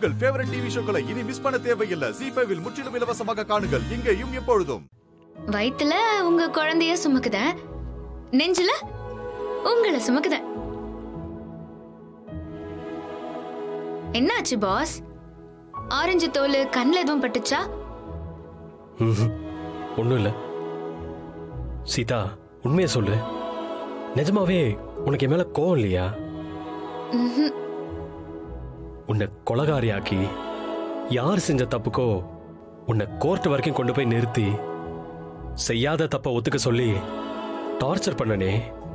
உங்கள் favourite TV ஷோக்களை இனி miss பண்ண தேவையில்லை ஜி ஃபைவில் முற்றிலும் இலவசமாக காணுங்கள் இங்கேயும் எப்பொழுதும் வயித்துல உங்க குழந்தைய சுமக்குத நெஞ்சில உங்களை சுமக்குத என்னாச்சு பாஸ் ஆரஞ்சு தோல் கண்ணில் எதுவும் பட்டுச்சா ஒன்றும் இல்லை சீதா உண்மையை சொல்லு நிஜமாவே உனக்கு என் மேல கோவம் இல்லையா ம்ஹும். உன்னை கொலகாரியாக்கி யார் செஞ்ச தப்புக்கோ உன்னை கோர்ட் வரைக்கும் கொண்டு போய் நிறுத்தி செய்யாத தப்ப ஒத்துக்க சொல்லி டார்ச்சர் பண்ணனே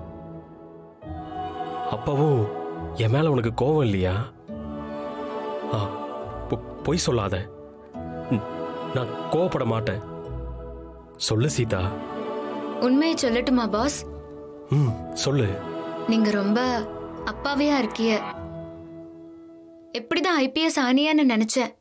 அப்பவும் என் மேல உனக்கு கோவம் இல்லையா ஆ பொ- பொய் சொல்லாத ம், நான் கோவப்பட மாட்டேன் சொல்லு சீதா உண்மையை சொல்லட்டுமா பாஸ் ம் சொல்லு நீங்க ரொம்ப அப்பாவியா இருக்கிய எப்படிதான் ஐபிஎஸ் ஆனியான்னு நினைச்சேன்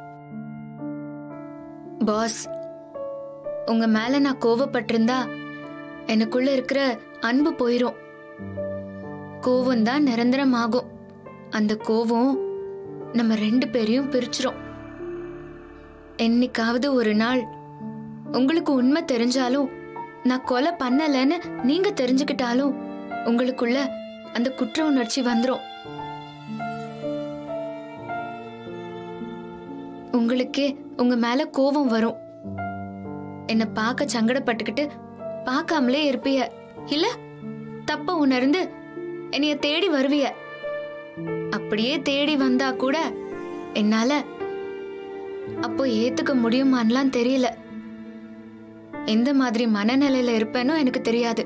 பாஸ் உங்க மேல நான் கோவப்பட்டிருந்தா எனக்குள்ள இருக்கிற அன்பு போயிரும் கோவம் தான் நிரந்தரமாகும் அந்த கோவம் நம்ம ரெண்டு பேரையும் பிரிச்சிரும் என்னைக்காவது ஒரு நாள் உங்களுக்கு உண்மை தெரிஞ்சாலும் நான் கொலை பண்ணலன்னு நீங்க தெரிஞ்சுக்கிட்டாலும் உங்களுக்குள்ள அந்த குற்ற உணர்ச்சி வந்துரும் உங்களுக்கே உங்க மேல கோபம் வரும் என்ன பார்க்க சங்கடப்பட்டுக்கிட்டு பார்க்காமலே இருப்பிய இல்ல தப்ப உணர்ந்து என்னைய தேடி வருவிய அப்படியே தேடி வந்தா கூட என்னால அப்போ ஏத்துக்க முடியுமான்லாம் தெரியல எந்த மாதிரி மனநிலையில இருப்பேனோ எனக்கு தெரியாது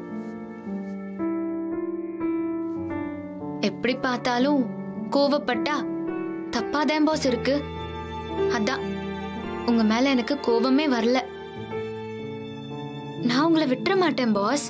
எப்படி பார்த்தாலும் கோவப்பட்டா தப்பாதான் பாஸ் இருக்கு அதான் உங்க மேல எனக்கு கோபமே வரல நான் உங்களை விட்டுற மாட்டேன் பாஸ்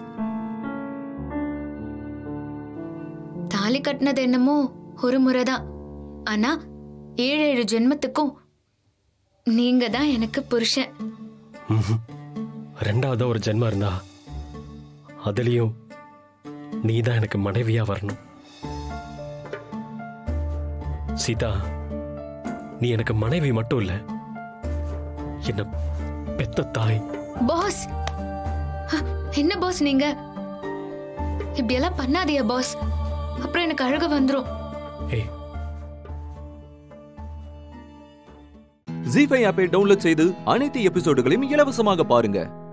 தாலி கட்டினது என்னமோ ஒரு முறைதான் ஆனா ஏழு ஏழு ஜென்மத்துக்கும் நீங்க தான் எனக்கு புருஷன் ம்ஹும். ரெண்டாவதா ஒரு ஜென்மம் இருந்தா அதுலயும் நீ தான் எனக்கு மனைவியா வரணும் சீதா நீ எனக்கு மனைவி மட்டும் இல்ல என்ன பெத்த தாய் பாஸ் ஹ, என்ன பாஸ் நீங்க இப்படியெல்லாம் பண்ணாதீங்க பாஸ் அப்புறம் எனக்கு அழுக வந்துரும் ஏய் ஜி ஃபைவ் ஆப்பை டவுன்லோட் செய்து அனைத்து எபிசோடுகளையும் இலவசமாக பாருங்க